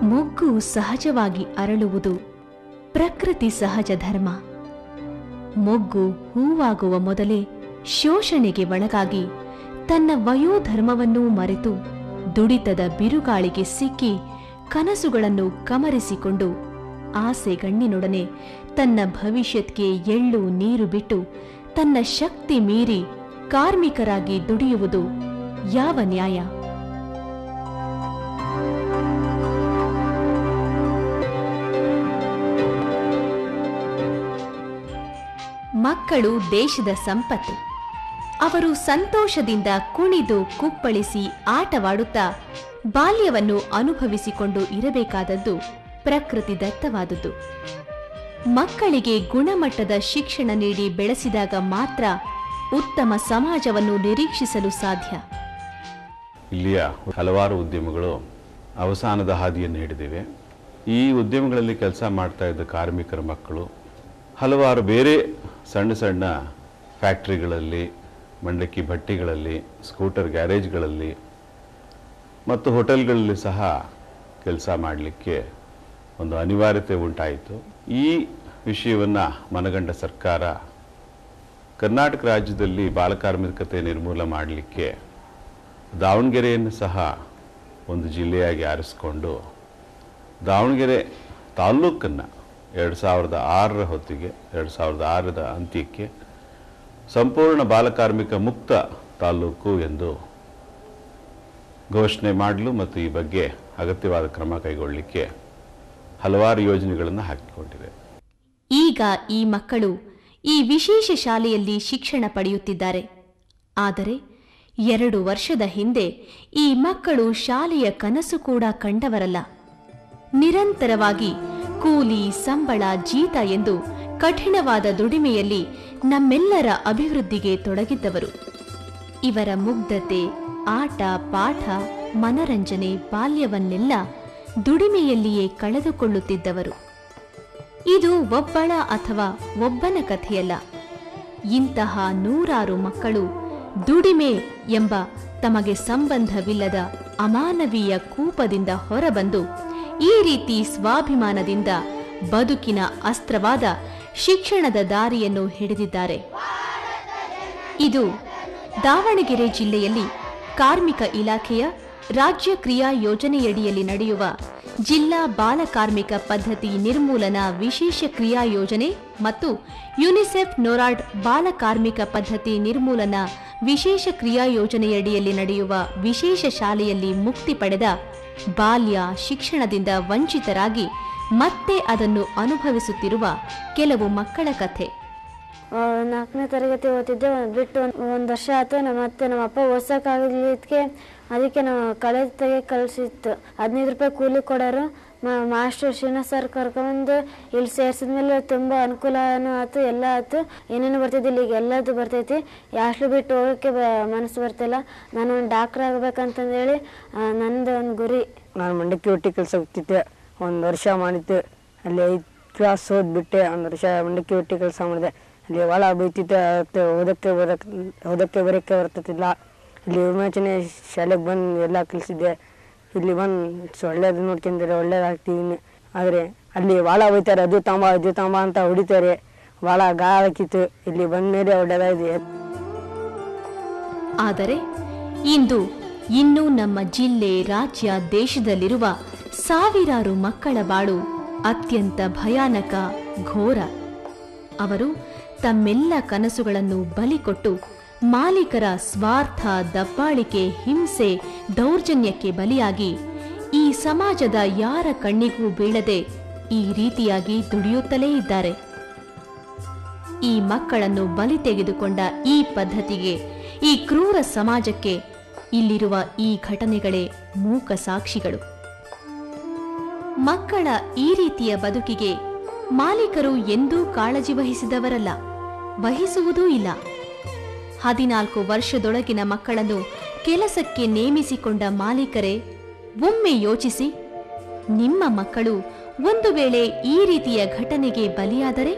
ಮೊಗ್ಗು ಸಹಜವಾಗಿ ಅರಳುವುದು ಪ್ರಕೃತಿ ಸಹಜ ಧರ್ಮ ಮೊಗ್ಗು ಹೂವಾಗುವ ಮೊದಲೇ ಶೋಷಣೆಗೆ ಒಳಗಾಗಿ ತನ್ನ ವಯೋಧರ್ಮವನ್ನೂ ಮರೆತು ದುಡಿತದ ಬಿರುಗಾಳಿಗೆ ಸಿಕ್ಕಿ ಕನಸುಗಳನ್ನು ಕಮರಿಸಿಕೊಂಡು ಆಸೆಗಣ್ಣಿನೊಡನೆ ತನ್ನ ಭವಿಷ್ಯಕ್ಕೆ ಎಳ್ಳು ನೀರು ಬಿಟ್ಟು ತನ್ನ ಶಕ್ತಿ ಮೀರಿ ಕಾರ್ಮಿಕರಾಗಿ ದುಡಿಯುವುದು ಯಾವ ನ್ಯಾಯ ಮಕ್ಕಳು ದೇಶದ ಸಂಪತ್ತು ಅವರು ಸಂತೋಷದಿಂದ ಕುಣಿದು ಕುಪ್ಪಳಿಸಿ ಆಟವಾಡುತ್ತಾ ಬಾಲ್ಯವನ್ನು ಅನುಭವಿಸಿಕೊಂಡು ಇರಬೇಕಾದದ್ದು ಪ್ರಕೃತಿ ದತ್ತವಾದುದು ಮಕ್ಕಳಿಗೆ ಗುಣಮಟ್ಟದ ಶಿಕ್ಷಣ ನೀಡಿ ಬೆಳೆಸಿದಾಗ ಮಾತ್ರ ಉತ್ತಮ ಸಮಾಜವನ್ನು ನಿರೀಕ್ಷಿಸಲು ಸಾಧ್ಯ ಇಲ್ಲಿಯ ಹಲವಾರು ಉದ್ಯಮಗಳು ಅವಸಾನದ ಹಾದಿಯನ್ನು ಹಿಡಿದಿವೆ ಈ ಉದ್ಯಮಗಳಲ್ಲಿ ಕೆಲಸ ಮಾಡ್ತಾ ಇದ್ದ ಕಾರ್ಮಿಕರ ಮಕ್ಕಳು ಹಲವಾರು ಬೇರೆ ಸಣ್ಣ ಸಣ್ಣ ಫ್ಯಾಕ್ಟ್ರಿಗಳಲ್ಲಿ ಮಂಡಕ್ಕಿ ಭಟ್ಟಿಗಳಲ್ಲಿ ಸ್ಕೂಟರ್ ಗ್ಯಾರೇಜ್ಗಳಲ್ಲಿ ಮತ್ತು ಹೋಟೆಲ್ಗಳಲ್ಲಿ ಸಹ ಕೆಲಸ ಮಾಡಲಿಕ್ಕೆ ಒಂದು ಅನಿವಾರ್ಯತೆ ಉಂಟಾಯಿತು ಈ ವಿಷಯವನ್ನು ಮನಗಂಡ ಸರ್ಕಾರ ಕರ್ನಾಟಕ ರಾಜ್ಯದಲ್ಲಿ ಬಾಲಕಾರ್ಮಿಕತೆ ನಿರ್ಮೂಲ ಮಾಡಲಿಕ್ಕೆ ದಾವಣಗೆರೆಯನ್ನು ಸಹ ಒಂದು ಜಿಲ್ಲೆಯಾಗಿ ಆರಿಸಿಕೊಂಡು ದಾವಣಗೆರೆ ತಾಲ್ಲೂಕನ್ನು ಎರಡು ಸಾವಿರದ ಆರರ ಹೊತ್ತಿಗೆ ಎರಡು ಸಾವಿರದ ಆರರ ಅಂತ್ಯಕ್ಕೆ ಸಂಪೂರ್ಣ ಬಾಲಕಾರ್ಮಿಕ ಮುಕ್ತ ತಾಲ್ಲೂಕು ಎಂದು ಘೋಷಣೆ ಮಾಡಲು ಮತ್ತು ಈ ಬಗ್ಗೆ ಅಗತ್ಯವಾದ ಕ್ರಮ ಕೈಗೊಳ್ಳಲಿಕ್ಕೆ ಹಲವಾರು ಯೋಜನೆಗಳನ್ನು ಹಾಕಿಕೊಂಡಿದೆ ಈಗ ಈ ಮಕ್ಕಳು ಈ ವಿಶೇಷ ಶಾಲೆಯಲ್ಲಿ ಶಿಕ್ಷಣ ಪಡೆಯುತ್ತಿದ್ದಾರೆ ಆದರೆ ಎರಡು ವರ್ಷದ ಹಿಂದೆ ಈ ಮಕ್ಕಳು ಶಾಲೆಯ ಕನಸು ಕೂಡ ಕಂಡವರಲ್ಲ ನಿರಂತರವಾಗಿ ಕೂಲಿ ಸಂಬಳ ಜೀತ ಎಂದು ಕಠಿಣವಾದ ದುಡಿಮೆಯಲ್ಲಿ ನಮ್ಮೆಲ್ಲರ ಅಭಿವೃದ್ಧಿಗೆ ತೊಡಗಿದ್ದವರು ಇವರ ಮುಗ್ಧತೆ ಆಟ ಪಾಠ ಮನರಂಜನೆ ಬಾಲ್ಯವನ್ನೆಲ್ಲ ದುಡಿಮೆಯಲ್ಲಿಯೇ ಕಳೆದುಕೊಳ್ಳುತ್ತಿದ್ದವರು ಇದು ಒಬ್ಬಳ ಅಥವಾ ಒಬ್ಬನ ಕಥೆಯಲ್ಲ ಇಂತಹ ನೂರಾರು ಮಕ್ಕಳು ದುಡಿಮೆ ಎಂಬ ತಮಗೆ ಸಂಬಂಧವಿಲ್ಲದ ಅಮಾನವೀಯ ಕೂಪದಿಂದ ಹೊರಬಂದು ಈ ರೀತಿ ಸ್ವಾಭಿಮಾನದಿಂದ ಬದುಕಿನ ಅಸ್ತ್ರವಾದ ಶಿಕ್ಷಣದ ದಾರಿಯನ್ನು ಹಿಡಿದಿದ್ದಾರೆ ಇದು ದಾವಣಗೆರೆ ಜಿಲ್ಲೆಯಲ್ಲಿ ಕಾರ್ಮಿಕ ಇಲಾಖೆಯ ರಾಜ್ಯ ಕ್ರಿಯಾ ಯೋಜನೆಯಡಿಯಲ್ಲಿ ನಡೆಯುವ ಜಿಲ್ಲಾ ಬಾಲ ಕಾರ್ಮಿಕ ಪದ್ಧತಿ ನಿರ್ಮೂಲನಾ ವಿಶೇಷ ಕ್ರಿಯಾ ಯೋಜನೆ ಮತ್ತು ಯುನಿಸೆಫ್ ನೋರಾಡ್ ಬಾಲ ಕಾರ್ಮಿಕ ಪದ್ಧತಿ ನಿರ್ಮೂಲನಾ ವಿಶೇಷ ಕ್ರಿಯಾ ಯೋಜನೆಯಡಿಯಲ್ಲಿ ನಡೆಯುವ ವಿಶೇಷ ಶಾಲೆಯಲ್ಲಿ ಮುಕ್ತಿ ಪಡೆದ ಬಾಲ್ಯ ಶಿಕ್ಷಣದಿಂದ ವಂಚಿತರಾಗಿ ಮತ್ತೆ ಅದನ್ನು ಅನುಭವಿಸುತ್ತಿರುವ ಕೆಲವು ಮಕ್ಕಳ ಕಥೆ ಆ, ನಾಲ್ಕನೇ ತರಗತಿ ಓದ್ತಿದ್ದೆ ಒಂದ್ ಬಿಟ್ಟು ಒಂದು ಒಂದು ವರ್ಷ ಆಯ್ತು ನಮ್ಮ ಮತ್ತೆ ನಮ್ಮ ಅಪ್ಪ ಓದ್ಸೋಕ್ಕಾಗಲಿದ್ದಕ್ಕೆ ಅದಕ್ಕೆ ನಾವು ಕಳೆ ತೆಗೆ ಕಳಿಸಿತ್ತು ಹದಿನೈದು ರೂಪಾಯಿ ಕೂಲಿ ಕೊಡೋರು ಮಾ- ಮಾಸ್ಟರ್ ಶ್ರೀನಿವಾಸ ಸರ್ ಕರ್ಕೊಂಬಂದು ಇಲ್ಲಿ ಸೇರ್ಸಿದ್ಮೇಲೆ ತುಂಬ ಅನುಕೂಲನೂ ಆಯ್ತು ಎಲ್ಲ ಆಯ್ತು ಏನೇನು ಬರ್ತಿದ್ದಿಲ್ಲ ಈಗ ಎಲ್ಲದು ಬರ್ತೈತಿ ಯಾಸ್ಲು ಬಿಟ್ಟು ಹೋಗೋಕ್ಕೆ ಬ ಮನಸ್ಸು ಬರ್ತಿಲ್ಲ ನಾನು ಒಂದು ಡಾಕ್ಟ್ರ್ ಆಗ್ಬೇಕಂತಂದೇಳಿ ಆ, ನಂದು ಒಂದು ಗುರಿ ನಾನು ಮಂಡಕ್ಕಿ ಹೊಟ್ಟಿ ಕೆಲಸ ಹೋಗ್ತಿದ್ದೆ ಒಂದು ವರ್ಷ ಮಾಡಿದ್ದೆ ಅಲ್ಲಿ ಐದು ಕ್ಲಾಸ್ ಓದ್ಬಿಟ್ಟೆ ಒಂದು ವರ್ಷ ಮಂಡಕ್ಕಿ ಹೊಟ್ಟಿ ಕೆಲಸ ಮಾಡಿದೆ ಅಲ್ಲಿ ಒಳ ಬೈತಿದ್ದೆ ಮತ್ತೆ ಓದಕ್ಕೆ ಬರಕ್ಕೆ ಓದಕ್ಕೆ ಬರೋಕ್ಕೆ ಬರ್ತತಿಲ್ಲ ಇಲ್ಲಿ ವಿಮೋಚನೆ ಶಾಲೆಗೆ ಬಂದು ಎಲ್ಲ ಕಲಿಸಿದ್ದೆ ಇಲ್ಲಿ ಬಂದು ಒಳ್ಳೇದು ನೋಡ್ಕೊಂಡ್ರೆ ಒಳ್ಳೇದಾಗ್ತಿದ್ದೀನಿ ಆದರೆ ಅಲ್ಲಿ ವಾಳ ಬೈತಾರೆ ಅದು ತಾಂಬ ಅದು ತಾಂಬ ಅಂತ ಹೊಡಿತಾರೆ ಭಾಳ ಗಾಯ ಹಾಕಿತ್ತು ಇಲ್ಲಿ ಬಂದ ಮೇಲೆ ಒಳ್ಳೇದಾಗಿದೆ ಆದರೆ ಇಂದು ಇನ್ನೂ ನಮ್ಮ ಜಿಲ್ಲೆ ರಾಜ್ಯ ದೇಶದಲ್ಲಿರುವ ಸಾವಿರಾರು ಮಕ್ಕಳ ಬಾಳು ಅತ್ಯಂತ ಭಯಾನಕ ಘೋರ ಅವರು ತಮ್ಮೆಲ್ಲ ಕನಸುಗಳನ್ನು ಬಲಿಕೊಟ್ಟು ಮಾಲೀಕರ ಸ್ವಾರ್ಥ ದಬ್ಬಾಳಿಕೆ ಹಿಂಸೆ ದೌರ್ಜನ್ಯಕ್ಕೆ ಬಲಿಯಾಗಿ ಈ ಸಮಾಜದ ಯಾರ ಕಣ್ಣಿಗೂ ಬೀಳದೆ ಈ ರೀತಿಯಾಗಿ ದುಡಿಯುತ್ತಲೇ ಇದ್ದಾರೆ ಈ ಮಕ್ಕಳನ್ನು ಬಲಿ ತೆಗೆದುಕೊಂಡ ಈ ಪದ್ಧತಿಗೆ ಈ ಕ್ರೂರ ಸಮಾಜಕ್ಕೆ ಇಲ್ಲಿರುವ ಈ ಘಟನೆಗಳೇ ಮೂಕ ಸಾಕ್ಷಿಗಳು ಮಕ್ಕಳ ಈ ರೀತಿಯ ಬದುಕಿಗೆ ಮಾಲೀಕರು ಎಂದೂ ಕಾಳಜಿ ವಹಿಸಿದವರಲ್ಲ ವಹಿಸುವುದೂ ಇಲ್ಲ ಹದಿನಾಲ್ಕು ವರ್ಷದೊಳಗಿನ ಮಕ್ಕಳನ್ನು ಕೆಲಸಕ್ಕೆ ನೇಮಿಸಿಕೊಂಡ ಮಾಲೀಕರೇ ಒಮ್ಮೆ ಯೋಚಿಸಿ ನಿಮ್ಮ ಮಕ್ಕಳು ಒಂದು ವೇಳೆ ಈ ರೀತಿಯ ಘಟನೆಗೆ ಬಲಿಯಾದರೆ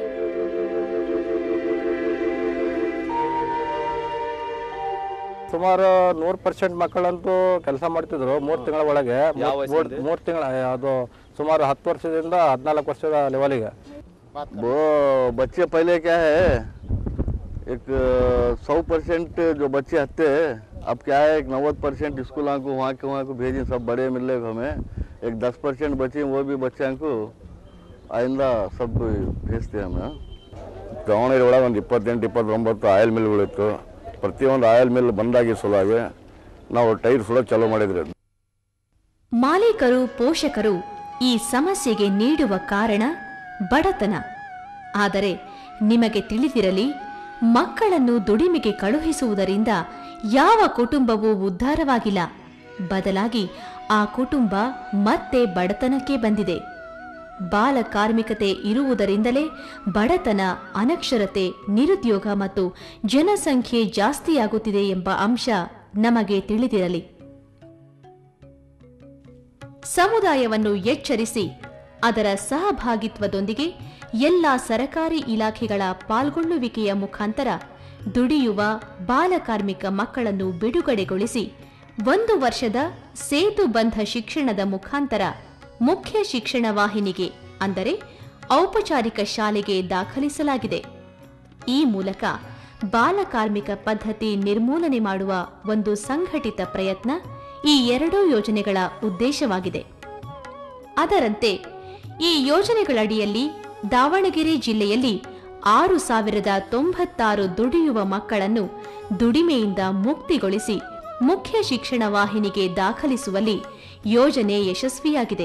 ಸುಮಾರು ನೂರು ಪರ್ಸೆಂಟ್ ಮಕ್ಕಳಂತೂ ಕೆಲಸ ಮಾಡ್ತಿದ್ರು ಮೂರು ತಿಂಗಳ ಒಳಗೆ ಮೂರು ತಿಂಗಳ ಅದು ಸುಮಾರು ಹತ್ತು ವರ್ಷದಿಂದ ಹದಿನಾಲ್ಕು ವರ್ಷದ ಲೆವೆಲಿಗೆ वो बच्चे पहले क्या है एक सौ परसेंट जो बच्चे आते हैं अब क्या है एक नब्बे परसेंट स्कूलों को वहाँ के वहाँ को भेजें सब बड़े मिल रहे हमें एक दस परसेंट बचे वो भी बच्चों को आइंदा सब भेजते हैं हमें ದಾವಣಗೆರೆ ಒಳಗೆ ಒಂದು ಇಪ್ಪತ್ತೆಂಟು ಇಪ್ಪತ್ತೊಂಬತ್ತು ಆಯಿಲ್ ಮಿಲ್ಗಳಿತ್ತು ಪ್ರತಿಯೊಂದು ಆಯಿಲ್ ಮಿಲ್ ಬಂದಾಗಿ ಸಲುವಾಗಿ ನಾವು ಟೈರ್ ಸುಡೋಕೆ ಚಾಲೂ ಮಾಡಿದ್ರಿ ಮಾಲೀಕರು ಪೋಷಕರು ಈ ಸಮಸ್ಯೆಗೆ ನೀಡುವ ಕಾರಣ ಬಡತನ ಆದರೆ ನಿಮಗೆ ತಿಳಿದಿರಲಿ ಮಕ್ಕಳನ್ನು ದುಡಿಮೆಗೆ ಕಳುಹಿಸುವುದರಿಂದ ಯಾವ ಕುಟುಂಬವೂ ಉದ್ಧಾರವಾಗಿಲ್ಲ ಬದಲಾಗಿ ಆ ಕುಟುಂಬ ಮತ್ತೆ ಬಡತನಕ್ಕೆ ಬಂದಿದೆ ಬಾಲ ಕಾರ್ಮಿಕತೆ ಇರುವುದರಿಂದಲೇ ಬಡತನ ಅನಕ್ಷರತೆ ನಿರುದ್ಯೋಗ ಮತ್ತು ಜನಸಂಖ್ಯೆ ಜಾಸ್ತಿಯಾಗುತ್ತಿದೆ ಎಂಬ ಅಂಶ ನಮಗೆ ತಿಳಿದಿರಲಿ ಸಮುದಾಯವನ್ನು ಎಚ್ಚರಿಸಿ ಅದರ ಸಹಭಾಗಿತ್ವದೊಂದಿಗೆ ಎಲ್ಲ ಸರಕಾರಿ ಇಲಾಖೆಗಳ ಪಾಲ್ಗೊಳ್ಳುವಿಕೆಯ ಮುಖಾಂತರ ದುಡಿಯುವ ಬಾಲಕಾರ್ಮಿಕ ಮಕ್ಕಳನ್ನು ಬಿಡುಗಡೆಗೊಳಿಸಿ ಒಂದು ವರ್ಷದ ಸೇತುಬಂಧ ಶಿಕ್ಷಣದ ಮುಖಾಂತರ ಮುಖ್ಯ ಶಿಕ್ಷಣ ವಾಹಿನಿಗೆ ಅಂದರೆ ಔಪಚಾರಿಕ ಶಾಲೆಗೆ ದಾಖಲಿಸಲಾಗಿದೆ ಈ ಮೂಲಕ ಬಾಲಕಾರ್ಮಿಕ ಪದ್ಧತಿ ನಿರ್ಮೂಲನೆ ಮಾಡುವ ಒಂದು ಸಂಘಟಿತ ಪ್ರಯತ್ನ ಈ ಎರಡೂ ಯೋಜನೆಗಳ ಉದ್ದೇಶವಾಗಿದೆ ಅದರಂತೆ ಈ ಯೋಜನೆಗಳಡಿಯಲ್ಲಿ ದಾವಣಗೆರೆ ಜಿಲ್ಲೆಯಲ್ಲಿ ಆರು ಸಾವಿರದ ತೊಂಬತ್ತಾರು ದುಡಿಯುವ ಮಕ್ಕಳನ್ನು ದುಡಿಮೆಯಿಂದ ಮುಕ್ತಿಗೊಳಿಸಿ ಮುಖ್ಯ ಶಿಕ್ಷಣ ವಾಹಿನಿಗೆ ದಾಖಲಿಸುವಲ್ಲಿ ಯೋಜನೆ ಯಶಸ್ವಿಯಾಗಿದೆ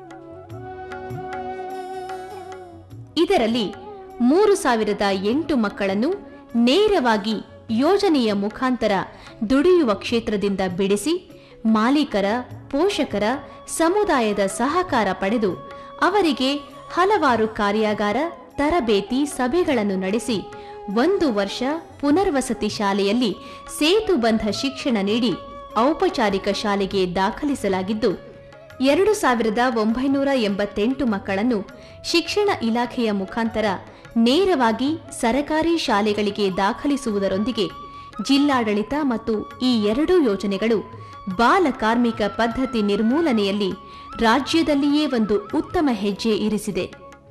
ಇದರಲ್ಲಿ ಮೂರು ಸಾವಿರದ ಎಂಟು ಮಕ್ಕಳನ್ನು ನೇರವಾಗಿ ಯೋಜನೆಯ ಮುಖಾಂತರ ದುಡಿಯುವ ಕ್ಷೇತ್ರದಿಂದ ಬಿಡಿಸಿ ಮಾಲೀಕರ ಪೋಷಕರ ಸಮುದಾಯದ ಸಹಕಾರ ಪಡೆದು ಅವರಿಗೆ ಹಲವಾರು ಕಾರ್ಯಾಗಾರ ತರಬೇತಿ ಸಭೆಗಳನ್ನು ನಡೆಸಿ ಒಂದು ವರ್ಷ ಪುನರ್ವಸತಿ ಶಾಲೆಯಲ್ಲಿ ಸೇತುಬಂಧ ಶಿಕ್ಷಣ ನೀಡಿ ಔಪಚಾರಿಕ ಶಾಲೆಗೆ ದಾಖಲಿಸಲಾಗಿದ್ದು ಎರಡು ಸಾವಿರದ ಒಂಬೈನೂರ ಎಂಬತ್ತೆಂಟು ಮಕ್ಕಳನ್ನು ಶಿಕ್ಷಣ ಇಲಾಖೆಯ ಮುಖಾಂತರ ನೇರವಾಗಿ ಸರಕಾರಿ ಶಾಲೆಗಳಿಗೆ ದಾಖಲಿಸುವುದರೊಂದಿಗೆ ಜಿಲ್ಲಾಡಳಿತ ಮತ್ತು ಈ ಎರಡೂ ಯೋಜನೆಗಳು ಬಾಲ ಕಾರ್ಮಿಕ ಪದ್ಧತಿ ನಿರ್ಮೂಲನೆಯಲ್ಲಿ ರಾಜ್ಯದಲ್ಲಿಯೇ ಒಂದು ಉತ್ತಮ ಹೆಜ್ಜೆ ಇರಿಸಿದೆ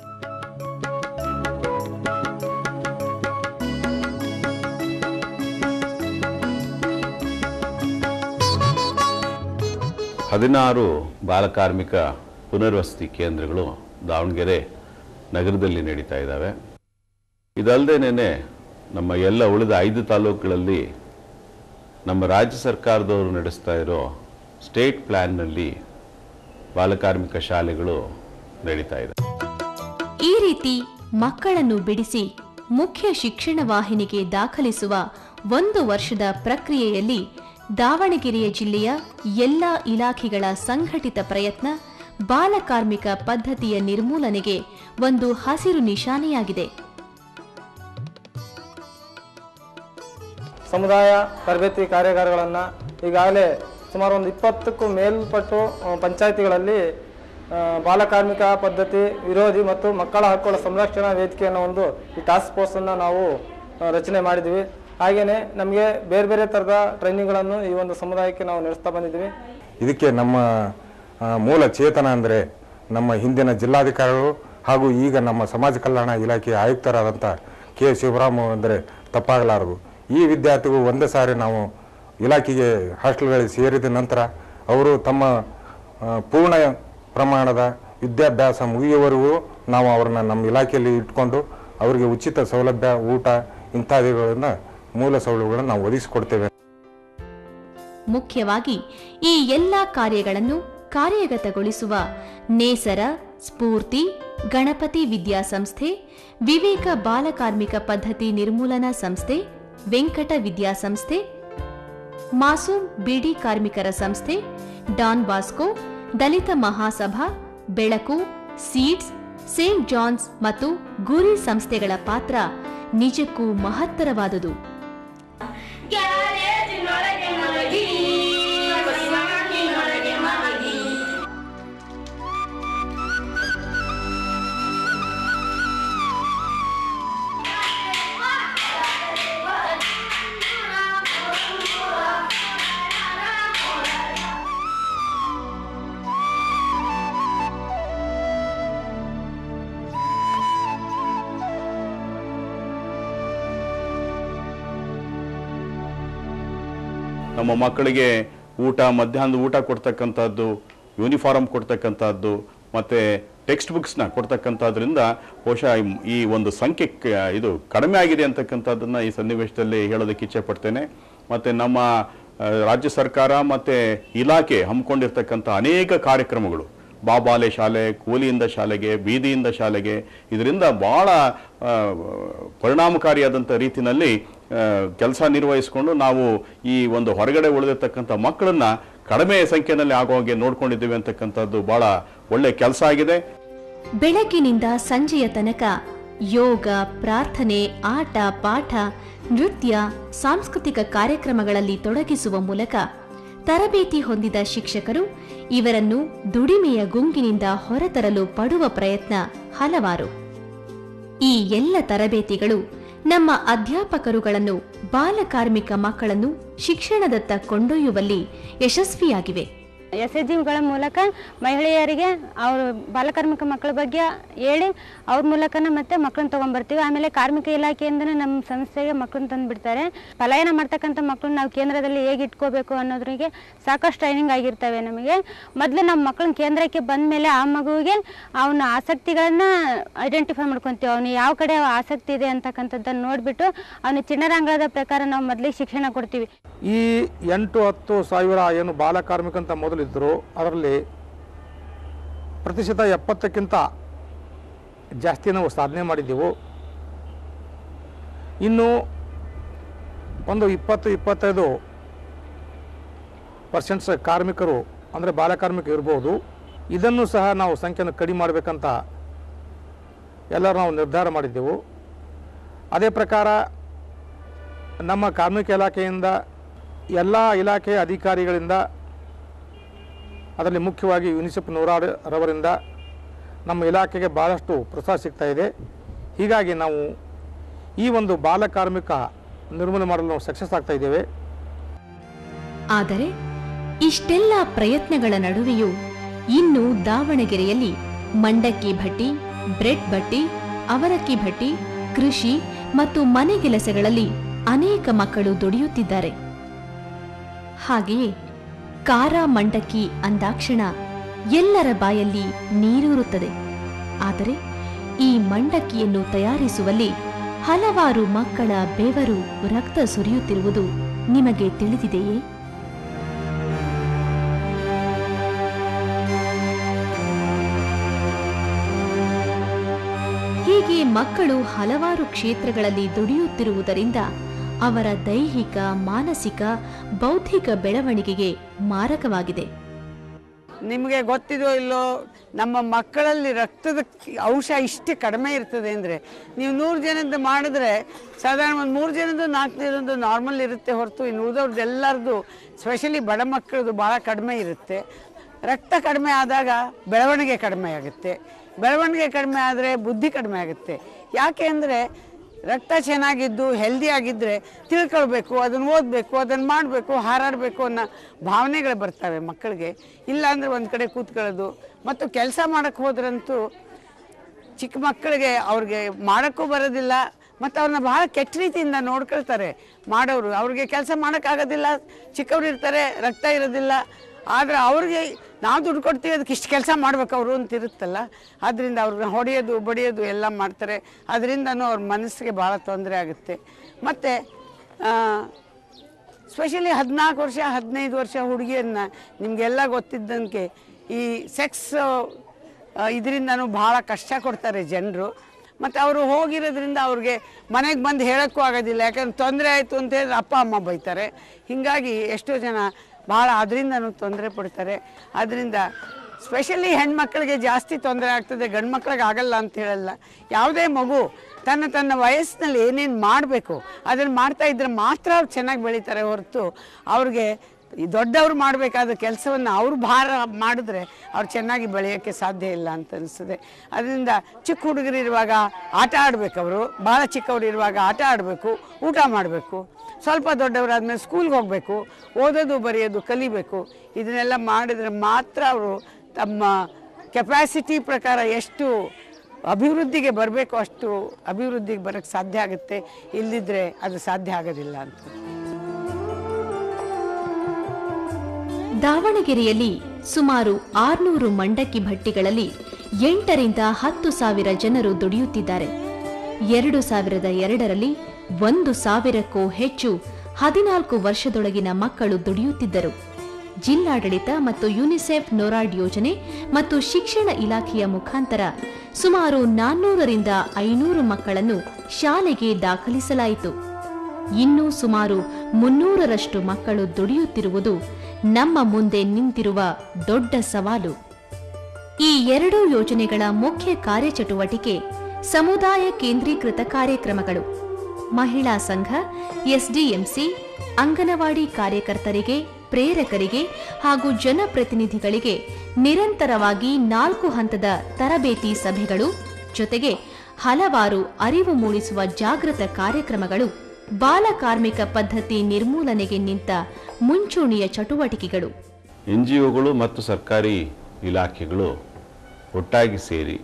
ಹದಿನಾರು ಬಾಲಕಾರ್ಮಿಕ ಪುನರ್ವಸತಿ ಕೇಂದ್ರಗಳು ದಾವಣಗೆರೆ ನಗರದಲ್ಲಿ ನಡೀತಾ ಇದ್ದಾವೆ ಇದಲ್ಲದೇನೆ ನಮ್ಮ ಎಲ್ಲ ಉಳಿದ ಐದು ತಾಲೂಕುಗಳಲ್ಲಿ ನಮ್ಮ ರಾಜ್ಯ ಸರ್ಕಾರದವರು ನಡೆಸ್ತಾ ಇರೋ ಸ್ಟೇಟ್ ಪ್ಲ್ಯಾನ್ನಲ್ಲಿ ಬಾಲಕಾರ್ಮಿಕ ಶಾಲೆಗಳು ನಡೀತಾ ಇದೆ ಈ ರೀತಿ ಮಕ್ಕಳನ್ನು ಬಿಡಿಸಿ ಮುಖ್ಯ ಶಿಕ್ಷಣ ವಾಹಿನಿಗೆ ದಾಖಲಿಸುವ ಒಂದು ವರ್ಷದ ಪ್ರಕ್ರಿಯೆಯಲ್ಲಿ ದಾವಣಗೆರೆಯ ಜಿಲ್ಲೆಯ ಎಲ್ಲ ಇಲಾಖೆಗಳ ಸಂಘಟಿತ ಪ್ರಯತ್ನ ಬಾಲಕಾರ್ಮಿಕ ಪದ್ಧತಿಯ ನಿರ್ಮೂಲನೆಗೆ ಒಂದು ಹಸಿರು ನಿಶಾನೆಯಾಗಿದೆ ಸಮುದಾಯ ತರಬೇತಿ ಕಾರ್ಯಾಗಾರಗಳನ್ನು ಈಗಾಗಲೇ ಸುಮಾರು ಒಂದು ಇಪ್ಪತ್ತಕ್ಕೂ ಮೇಲ್ಪಟ್ಟು ಆ, ಪಂಚಾಯಿತಿಗಳಲ್ಲಿ ಆ, ಬಾಲಕಾರ್ಮಿಕ ಪದ್ಧತಿ ವಿರೋಧಿ ಮತ್ತು ಮಕ್ಕಳ ಹಕ್ಕುಗಳ ಸಂರಕ್ಷಣಾ ವೇದಿಕೆಯನ್ನು ಒಂದು ಈ ಟಾಸ್ಕ್ ಫೋರ್ಸನ್ನು ನಾವು ಆ, ರಚನೆ ಮಾಡಿದ್ದೀವಿ ಹಾಗೆಯೇ ನಮಗೆ ಬೇರೆ ಬೇರೆ ಥರದ ಟ್ರೈನಿಂಗ್ಗಳನ್ನು ಈ ಒಂದು ಸಮುದಾಯಕ್ಕೆ ನಾವು ನಡೆಸ್ತಾ ಬಂದಿದ್ದೀವಿ ಇದಕ್ಕೆ ನಮ್ಮ ಆ, ಮೂಲ ಚೇತನ ಅಂದರೆ ನಮ್ಮ ಹಿಂದಿನ ಜಿಲ್ಲಾಧಿಕಾರಿಗಳು ಹಾಗೂ ಈಗ ನಮ್ಮ ಸಮಾಜ ಕಲ್ಯಾಣ ಇಲಾಖೆಯ ಆಯುಕ್ತರಾದಂಥ ಕೆ ಶಿವರಾಮ್ ಅಂದರೆ ತಪ್ಪಾಗಲಾರದು ಈ ವಿದ್ಯಾರ್ಥಿಗಳು ಒಂದೇ ಸಾರಿ ನಾವು ಇಲಾಖೆಗೆ ಹಾಸ್ಟೆಲ್ಗಳಿಗೆ ಸೇರಿದ ನಂತರ ಅವರು ತಮ್ಮ ಆ, ಪೂರ್ಣ ಪ್ರಮಾಣದ ವಿದ್ಯಾಭ್ಯಾಸ ಮುಗಿಯುವವರೆಗೂ ನಾವು ಅವರನ್ನ ನಮ್ಮ ಇಲಾಖೆಯಲ್ಲಿ ಇಟ್ಕೊಂಡು ಅವರಿಗೆ ಉಚಿತ ಸೌಲಭ್ಯ ಊಟ ಇಂತ್ಯಾದಿಗಳನ್ನ ಮೂಲ ಸೌಲಭ್ಯಗಳನ್ನು ನಾವು ಒದಗಿಸಿಕೊಡ್ತೇವೆ ಮುಖ್ಯವಾಗಿ ಈ ಎಲ್ಲ ಕಾರ್ಯಗಳನ್ನು ಕಾರ್ಯಗತಗೊಳಿಸುವ ನೇಸರ ಸ್ಫೂರ್ತಿ ಗಣಪತಿ ವಿದ್ಯಾಸಂಸ್ಥೆ ವಿವೇಕ ಬಾಲಕಾರ್ಮಿಕ ಪದ್ಧತಿ ನಿರ್ಮೂಲನಾ ಸಂಸ್ಥೆ ವೆಂಕಟ ವಿದ್ಯಾಸಂಸ್ಥೆ ಮಾಸೂಮ್ ಬಿಡಿ ಕಾರ್ಮಿಕರ ಸಂಸ್ಥೆ ಡಾನ್ ಬಾಸ್ಕೋ ದಲಿತ ಮಹಾಸಭಾ ಬೆಳಕು ಸೀಡ್ಸ್ ಸೇಂಟ್ ಜಾನ್ಸ್ ಮತ್ತು ಗುರಿ ಸಂಸ್ಥೆಗಳ ಪಾತ್ರ ನಿಜಕ್ಕೂ ಮಹತ್ತರವಾದುದು ನಮ್ಮ ಮಕ್ಕಳಿಗೆ ಊಟ ಮಧ್ಯಾಹ್ನದ ಊಟ ಕೊಡ್ತಕ್ಕಂಥದ್ದು ಯೂನಿಫಾರ್ಮ್ ಕೊಡ್ತಕ್ಕಂಥದ್ದು ಮತ್ತು ಟೆಕ್ಸ್ಟ್ ಬುಕ್ಸ್ನ ಕೊಡ್ತಕ್ಕಂಥದ್ರಿಂದ ಬಹುಶಃ ಈ- ಈ ಒಂದು ಸಂಖ್ಯೆ ಕ- ಇದು ಕಡಿಮೆ ಆಗಿದೆ ಅಂತಕ್ಕಂಥದ್ದನ್ನು ಈ ಸನ್ನಿವೇಶದಲ್ಲಿ ಹೇಳೋದಕ್ಕೆ ಇಚ್ಛೆ ಪಡ್ತೇನೆ ಮತ್ತು ನಮ್ಮ ಆ, ರಾಜ್ಯ ಸರ್ಕಾರ ಮತ್ತು ಇಲಾಖೆ ಹಮ್ಮಿಕೊಂಡಿರ್ತಕ್ಕಂಥ ಅನೇಕ ಕಾರ್ಯಕ್ರಮಗಳು ಬಾಬಾಲೆ ಶಾಲೆ ಕೂಲಿಯಿಂದ ಶಾಲೆಗೆ ಬೀದಿಯಿಂದ ಶಾಲೆಗೆ ಇದರಿಂದ ಭಾಳ ಆ, ಪರಿಣಾಮಕಾರಿಯಾದಂಥ ರೀತಿಯಲ್ಲಿ ಕೆಲಸ ನಿರ್ವಹಿಸಿಕೊಂಡು ನಾವು ಈ ಒಂದು ಹೊರಗಡೆ ಉಳಿದಿರ್ತಕ್ಕಂಥ ಮಕ್ಕಳನ್ನ ಕಡಿಮೆ ಸಂಖ್ಯೆಯಲ್ಲಿ ಆಗೋ ಹಾಗೆ ನೋಡ್ಕೊಂಡಿದ್ದೀವಿ ಅಂತಕ್ಕಂಥದ್ದು ಭಾಳ ಒಳ್ಳೆ ಕೆಲಸ ಆಗಿದೆ ಬೆಳಗ್ಗಿನಿಂದ ಸಂಜೆಯ ತನಕ ಯೋಗ ಪ್ರಾರ್ಥನೆ ಆಟ ಪಾಠ ನೃತ್ಯ ಸಾಂಸ್ಕೃತಿಕ ಕಾರ್ಯಕ್ರಮಗಳಲ್ಲಿ ತೊಡಗಿಸುವ ಮೂಲಕ ತರಬೇತಿ ಹೊಂದಿದ ಶಿಕ್ಷಕರು ಇವರನ್ನು ದುಡಿಮೆಯ ಗುಂಗಿನಿಂದ ಹೊರತರಲು ಪಡುವ ಪ್ರಯತ್ನ ಹಲವಾರು ಈ ಎಲ್ಲ ತರಬೇತಿಗಳು ನಮ್ಮ ಅಧ್ಯಾಪಕರುಗಳನ್ನು ಬಾಲಕಾರ್ಮಿಕ ಮಕ್ಕಳನ್ನು ಶಿಕ್ಷಣದತ್ತ ಕೊಂಡೊಯ್ಯುವಲ್ಲಿ ಯಶಸ್ವಿಯಾಗಿವೆ ಎಸ್ ಎಚ್ ಜಿಗಳ ಮೂಲಕ ಮಹಿಳೆಯರಿಗೆ ಅವರು ಬಾಲಕಾರ್ಮಿಕ ಮಕ್ಕಳ ಬಗ್ಗೆ ಹೇಳಿ ಅವ್ರ ಮೂಲಕನ ಮತ್ತೆ ಮಕ್ಕಳನ್ನ ತೊಗೊಂಬರ್ತೀವಿ ಆಮೇಲೆ ಕಾರ್ಮಿಕ ಇಲಾಖೆಯಿಂದನೇ ನಮ್ಮ ಸಂಸ್ಥೆಗೆ ಮಕ್ಕಳನ್ನ ತಂದು ಬಿಡ್ತಾರೆ ಪಲಾಯನ ಮಾಡ್ತಕ್ಕಂಥ ಮಕ್ಕಳನ್ನ ನಾವು ಕೇಂದ್ರದಲ್ಲಿ ಹೇಗೆ ಇಟ್ಕೋಬೇಕು ಅನ್ನೋದ್ರಿಗೆ ಸಾಕಷ್ಟು ಟ್ರೈನಿಂಗ್ ಆಗಿರ್ತವೆ ನಮಗೆ ಮೊದಲು ನಮ್ಮ ಮಕ್ಕಳನ್ನ ಕೇಂದ್ರಕ್ಕೆ ಬಂದ ಮೇಲೆ ಆ ಮಗುವಿಗೆ ಅವನ ಆಸಕ್ತಿಗಳನ್ನ ಐಡೆಂಟಿಫೈ ಮಾಡ್ಕೊತೀವಿ ಅವನು ಯಾವ ಕಡೆ ಆಸಕ್ತಿ ಇದೆ ಅಂತಕ್ಕಂಥದ್ದನ್ನು ನೋಡಿಬಿಟ್ಟು ಅವನ ಚಿಣ್ಣರಾಂಗಣದ ಪ್ರಕಾರ ನಾವು ಮೊದಲಿಗೆ ಶಿಕ್ಷಣ ಕೊಡ್ತೀವಿ ಈ ಎಂಟು ಹತ್ತು ಸಾವಿರ ಏನು ಬಾಲಕಾರ್ಮಿಕ ಅಂತ ಮೊದಲಿದ್ದರು ಅದರಲ್ಲಿ ಪ್ರತಿಶತ ಎಪ್ಪತ್ತಕ್ಕಿಂತ ಜಾಸ್ತಿ ನಾವು ಸಾಧನೆ ಮಾಡಿದ್ದೆವು ಇನ್ನು ಒಂದು ಇಪ್ಪತ್ತು ಇಪ್ಪತ್ತೈದು ಪರ್ಸೆಂಟ್ಸ್ ಕಾರ್ಮಿಕರು ಅಂದರೆ ಬಾಲಕಾರ್ಮಿಕರು ಇರ್ಬೋದು ಇದನ್ನು ಸಹ ನಾವು ಸಂಖ್ಯೆಯನ್ನು ಕಡಿಮೆ ಮಾಡಬೇಕಂತ ಎಲ್ಲರೂ ನಾವು ನಿರ್ಧಾರ ಮಾಡಿದ್ದೆವು ಅದೇ ಪ್ರಕಾರ ನಮ್ಮ ಕಾರ್ಮಿಕ ಇಲಾಖೆಯಿಂದ ಎಲ್ಲ ಇಲಾಖೆಯ ಅಧಿಕಾರಿಗಳಿಂದ ಅದರಲ್ಲಿ ಮುಖ್ಯವಾಗಿ ಯುನಿಸೆಫ್ ನೂರಾರು ರವರಿಂದ ನಮ್ಮ ಇಲಾಖೆಗೆ ಭಾಳಷ್ಟು ಪ್ರೋತ್ಸಾಹ ಸಿಗ್ತಾ ಇದೆ ಹೀಗಾಗಿ ನಾವು ಈ ಒಂದು ಬಾಲಕಾರ್ಮಿಕ ನಿರ್ಮೂಲನೆ ಮಾಡಲು ನಾವು ಸಕ್ಸಸ್ ಆಗ್ತಾ ಇದ್ದೇವೆ ಆದರೆ ಇಷ್ಟೆಲ್ಲ ಪ್ರಯತ್ನಗಳ ನಡುವೆಯೂ ಇನ್ನು ದಾವಣಗೆರೆಯಲ್ಲಿ ಮಂಡಕ್ಕಿ ಭಟ್ಟಿ ಬ್ರೆಡ್ ಭಟ್ಟಿ ಅವರಕ್ಕಿ ಭಟ್ಟಿ ಕೃಷಿ ಮತ್ತು ಮನೆಗೆಲಸಗಳಲ್ಲಿ ಅನೇಕ ಮಕ್ಕಳು ದುಡಿಯುತ್ತಿದ್ದಾರೆ ಹಾಗೆಯೇ ಖಾರ ಮಂಡಕ್ಕಿ ಅಂದಾಕ್ಷಣ ಎಲ್ಲರ ಬಾಯಲ್ಲಿ ನೀರೂರುತ್ತದೆ ಆದರೆ ಈ ಮಂಡಕ್ಕಿಯನ್ನು ತಯಾರಿಸುವಲ್ಲಿ ಹಲವಾರು ಮಕ್ಕಳ ಬೆವರು ರಕ್ತ ಸುರಿಯುತ್ತಿರುವುದು ನಿಮಗೆ ತಿಳಿದಿದೆಯೇ ಹೀಗೆ ಮಕ್ಕಳು ಹಲವಾರು ಕ್ಷೇತ್ರಗಳಲ್ಲಿ ದುಡಿಯುತ್ತಿರುವುದರಿಂದ ಅವರ ದೈಹಿಕ ಮಾನಸಿಕ ಬೌದ್ಧಿಕ ಬೆಳವಣಿಗೆಗೆ ಮಾರಕವಾಗಿದೆ ನಿಮಗೆ ಗೊತ್ತಿದೋ ಇಲ್ಲೋ ನಮ್ಮ ಮಕ್ಕಳಲ್ಲಿ ರಕ್ತದ ಅಂಶ ಇಷ್ಟೇ ಕಡಿಮೆ ಇರ್ತದೆ ಅಂದರೆ ನೀವು ನೂರು ಜನದ ಮಾಡಿದ್ರೆ ಸಾಧಾರಣ ಒಂದು ಮೂರು ಜನದ್ದು ನಾಲ್ಕು ಜನದ್ದು ನಾರ್ಮಲ್ ಇರುತ್ತೆ ಹೊರತು ಇನ್ನು ಉಳಿದವ್ರದ್ದು ಎಲ್ಲರದ್ದು ಸ್ಪೆಷಲಿ ಬಡ ಮಕ್ಕಳದು ಭಾಳ ಕಡಿಮೆ ಇರುತ್ತೆ ರಕ್ತ ಕಡಿಮೆ ಆದಾಗ ಬೆಳವಣಿಗೆ ಕಡಿಮೆ ಆಗುತ್ತೆ ಬೆಳವಣಿಗೆ ಕಡಿಮೆ ಆದರೆ ಬುದ್ಧಿ ಕಡಿಮೆ ಆಗುತ್ತೆ ಯಾಕೆ ಅಂದರೆ ರಕ್ತ ಚೆನ್ನಾಗಿದ್ದು ಹೆಲ್ದಿ ಆಗಿದ್ದರೆ ತಿಳ್ಕೊಳ್ಬೇಕು ಅದನ್ನು ಓದಬೇಕು ಅದನ್ನು ಮಾಡಬೇಕು ಹಾರಾಡಬೇಕು ಅನ್ನೋ ಭಾವನೆಗಳು ಬರ್ತವೆ ಮಕ್ಕಳಿಗೆ ಇಲ್ಲ ಅಂದರೆ ಒಂದು ಕಡೆ ಕೂತ್ಕೊಳ್ಳೋದು ಮತ್ತು ಕೆಲಸ ಮಾಡೋಕ್ಕೆ ಹೋದ್ರಂತೂ ಚಿಕ್ಕ ಮಕ್ಕಳಿಗೆ ಅವ್ರಿಗೆ ಮಾಡೋಕ್ಕೂ ಬರೋದಿಲ್ಲ ಮತ್ತು ಅವ್ರನ್ನ ಬಹಳ ಕೆಟ್ಟ ರೀತಿಯಿಂದ ನೋಡ್ಕೊಳ್ತಾರೆ ಮಾಡೋರು ಅವ್ರಿಗೆ ಕೆಲಸ ಮಾಡೋಕ್ಕಾಗೋದಿಲ್ಲ ಚಿಕ್ಕವ್ರು ಇರ್ತಾರೆ ರಕ್ತ ಇರೋದಿಲ್ಲ ಆದರೆ ಅವ್ರಿಗೆ ನಾವು ದುಡ್ಡು ಕೊಡ್ತೀವಿ ಅದಕ್ಕೆ ಇಷ್ಟು ಕೆಲಸ ಮಾಡ್ಬೇಕು ಅವರು ಅಂತ ಇರುತ್ತಲ್ಲ ಅದರಿಂದ ಅವ್ರನ್ನ ಹೊಡೆಯೋದು ಬಡಿಯೋದು ಎಲ್ಲ ಮಾಡ್ತಾರೆ ಅದರಿಂದನೂ ಅವ್ರ ಮನಸ್ಸಿಗೆ ಭಾಳ ತೊಂದರೆ ಆಗುತ್ತೆ ಮತ್ತು ಸ್ಪೆಷಲಿ ಹದಿನಾಲ್ಕು ವರ್ಷ ಹದಿನೈದು ವರ್ಷ ಹುಡುಗಿಯನ್ನ ನಿಮಗೆಲ್ಲ ಗೊತ್ತಿದ್ದಂಗೆ ಈ ಸೆಕ್ಸ್ ಇದರಿಂದನೂ ಭಾಳ ಕಷ್ಟ ಕೊಡ್ತಾರೆ ಜನರು ಮತ್ತು ಅವರು ಹೋಗಿರೋದ್ರಿಂದ ಅವ್ರಿಗೆ ಮನೆಗೆ ಬಂದು ಹೇಳೋಕ್ಕೂ ಆಗೋದಿಲ್ಲ ಯಾಕಂದ್ರೆ ತೊಂದರೆ ಆಯಿತು ಅಂತ ಹೇಳಿದ್ರೆ ಅಪ್ಪ ಅಮ್ಮ ಬೈತಾರೆ ಹೀಗಾಗಿ ಎಷ್ಟೋ ಜನ ಭಾಳ ಅದರಿಂದನೂ ತೊಂದರೆ ಪಡ್ತಾರೆ ಅದರಿಂದ ಸ್ಪೆಷಲಿ ಹೆಣ್ಮಕ್ಳಿಗೆ ಜಾಸ್ತಿ ತೊಂದರೆ ಆಗ್ತದೆ ಗಂಡು ಮಕ್ಳಿಗೆ ಆಗಲ್ಲ ಅಂತ ಹೇಳಲ್ಲ ಯಾವುದೇ ಮಗು ತನ್ನ ತನ್ನ ವಯಸ್ಸಿನಲ್ಲಿ ಏನೇನು ಮಾಡಬೇಕು ಅದನ್ನು ಮಾಡ್ತಾ ಇದ್ರೆ ಮಾತ್ರ ಅವ್ರು ಚೆನ್ನಾಗಿ ಬೆಳೀತಾರೆ ಹೊರತು ಅವ್ರಿಗೆ ಈ ದೊಡ್ಡವ್ರು ಮಾಡಬೇಕಾದ ಕೆಲಸವನ್ನು ಅವ್ರು ಭಾರ ಮಾಡಿದ್ರೆ ಅವ್ರು ಚೆನ್ನಾಗಿ ಬೆಳೆಯೋಕ್ಕೆ ಸಾಧ್ಯ ಇಲ್ಲ ಅಂತ ಅನಿಸ್ತದೆ ಅದರಿಂದ ಚಿಕ್ಕ ಹುಡುಗರು ಇರುವಾಗ ಆಟ ಆಡಬೇಕು ಅವರು ಭಾಳ ಚಿಕ್ಕವ್ರು ಇರುವಾಗ ಆಟ ಆಡಬೇಕು ಊಟ ಮಾಡಬೇಕು ಸ್ವಲ್ಪ ದೊಡ್ಡವರಾದ್ಮೇಲೆ ಸ್ಕೂಲ್ಗೆ ಹೋಗಬೇಕು ಓದೋದು ಬರೆಯೋದು ಕಲಿಬೇಕು ಇದನ್ನೆಲ್ಲ ಮಾಡಿದ್ರೆ ಮಾತ್ರ ಅವರು ತಮ್ಮ ಕೆಪಾಸಿಟಿ ಪ್ರಕಾರ ಎಷ್ಟು ಅಭಿವೃದ್ಧಿಗೆ ಬರಬೇಕು ಅಷ್ಟು ಅಭಿವೃದ್ಧಿಗೆ ಬರೋಕ್ಕೆ ಸಾಧ್ಯ ಆಗುತ್ತೆ ಇಲ್ಲದಿದ್ದರೆ ಅದು ಸಾಧ್ಯ ಆಗೋದಿಲ್ಲ ಅಂತ ದಾವಣಗೆರೆಯಲ್ಲಿ ಸುಮಾರು ಆರ್ನೂರು ಮಂಡಕ್ಕಿ ಭಟ್ಟಿಗಳಲ್ಲಿ ಎಂಟರಿಂದ ಹತ್ತು ಸಾವಿರ ಜನರು ದುಡಿಯುತ್ತಿದ್ದಾರೆ ಎರಡು ಸಾವಿರದ ಎರಡರಲ್ಲಿ ಒಂದು ಸಾವಿರಕ್ಕೂ ಹೆಚ್ಚು ಹದಿನಾಲ್ಕು ವರ್ಷದೊಳಗಿನ ಮಕ್ಕಳು ದುಡಿಯುತ್ತಿದ್ದರು ಜಿಲ್ಲಾಡಳಿತ ಮತ್ತು ಯುನಿಸೆಫ್ ನೊರಾಡ್ ಯೋಜನೆ ಮತ್ತು ಶಿಕ್ಷಣ ಇಲಾಖೆಯ ಮುಖಾಂತರ ಸುಮಾರು ನಾನ್ನೂರರಿಂದ ಐನೂರು ಮಕ್ಕಳನ್ನು ಶಾಲೆಗೆ ದಾಖಲಿಸಲಾಯಿತು ಇನ್ನೂ ಸುಮಾರು ಮುನ್ನೂರರಷ್ಟು ಮಕ್ಕಳು ದುಡಿಯುತ್ತಿರುವುದು ನಮ್ಮ ಮುಂದೆ ನಿಂತಿರುವ ದೊಡ್ಡ ಸವಾಲು ಈ ಎರಡೂ ಯೋಜನೆಗಳ ಮುಖ್ಯ ಕಾರ್ಯಚಟುವಟಿಕೆ ಸಮುದಾಯ ಕೇಂದ್ರೀಕೃತ ಕಾರ್ಯಕ್ರಮಗಳು ಮಹಿಳಾ ಸಂಘ ಎಸ್ಡಿಎಂಸಿ ಅಂಗನವಾಡಿ ಕಾರ್ಯಕರ್ತರಿಗೆ ಪ್ರೇರಕರಿಗೆ ಹಾಗೂ ಜನಪ್ರತಿನಿಧಿಗಳಿಗೆ ನಿರಂತರವಾಗಿ ನಾಲ್ಕು ಹಂತದ ತರಬೇತಿ ಸಭೆಗಳು ಜೊತೆಗೆ ಹಲವಾರು ಅರಿವು ಮೂಡಿಸುವ ಜಾಗೃತ ಕಾರ್ಯಕ್ರಮಗಳು ಬಾಲಕಾರ್ಮಿಕ ಪದ್ಧತಿ ನಿರ್ಮೂಲನೆಗೆ ನಿಂತ ಮುಂಚೂಣಿಯ ಚಟುವಟಿಕೆಗಳು ಎನ್ ಜಿ ಒಗಳು ಮತ್ತು ಸರ್ಕಾರಿ ಇಲಾಖೆಗಳು ಒಟ್ಟಾಗಿ ಸೇರಿ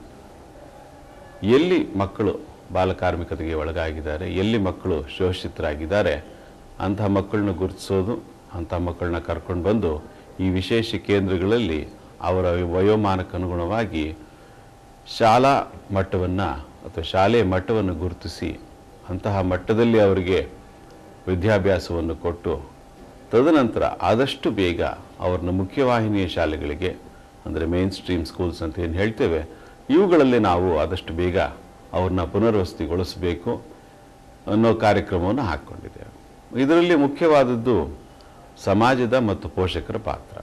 ಎಲ್ಲಿ ಮಕ್ಕಳು ಬಾಲಕಾರ್ಮಿಕತೆಗೆ ಒಳಗಾಗಿದ್ದಾರೆ ಎಲ್ಲಿ ಮಕ್ಕಳು ಶೋಷಿತರಾಗಿದ್ದಾರೆ ಅಂತಹ ಮಕ್ಕಳನ್ನ ಗುರುತಿಸೋದು ಅಂಥ ಮಕ್ಕಳನ್ನ ಕರ್ಕೊಂಡು ಬಂದು ಈ ವಿಶೇಷ ಕೇಂದ್ರಗಳಲ್ಲಿ ಅವರ ವಯೋಮಾನಕ್ಕೆ ಅನುಗುಣವಾಗಿ ಶಾಲಾ ಮಟ್ಟವನ್ನು ಅಥವಾ ಶಾಲೆಯ ಮಟ್ಟವನ್ನು ಗುರುತಿಸಿ ಅಂತಹ ಮಟ್ಟದಲ್ಲಿ ಅವರಿಗೆ ವಿದ್ಯಾಭ್ಯಾಸವನ್ನು ಕೊಟ್ಟು ತದನಂತರ ಆದಷ್ಟು ಬೇಗ ಅವ್ರನ್ನ ಮುಖ್ಯವಾಹಿನಿಯ ಶಾಲೆಗಳಿಗೆ ಅಂದರೆ ಮೇನ್ ಸ್ಟ್ರೀಮ್ ಸ್ಕೂಲ್ಸ್ ಅಂತ ಏನು ಹೇಳ್ತೇವೆ ಇವುಗಳಲ್ಲಿ ನಾವು ಆದಷ್ಟು ಬೇಗ ಅವ್ರನ್ನ ಪುನರ್ವಸತಿಗೊಳಿಸಬೇಕು ಅನ್ನೋ ಕಾರ್ಯಕ್ರಮವನ್ನು ಹಾಕ್ಕೊಂಡಿದ್ದೇವೆ ಇದರಲ್ಲಿ ಮುಖ್ಯವಾದದ್ದು ಸಮಾಜದ ಮತ್ತು ಪೋಷಕರ ಪಾತ್ರ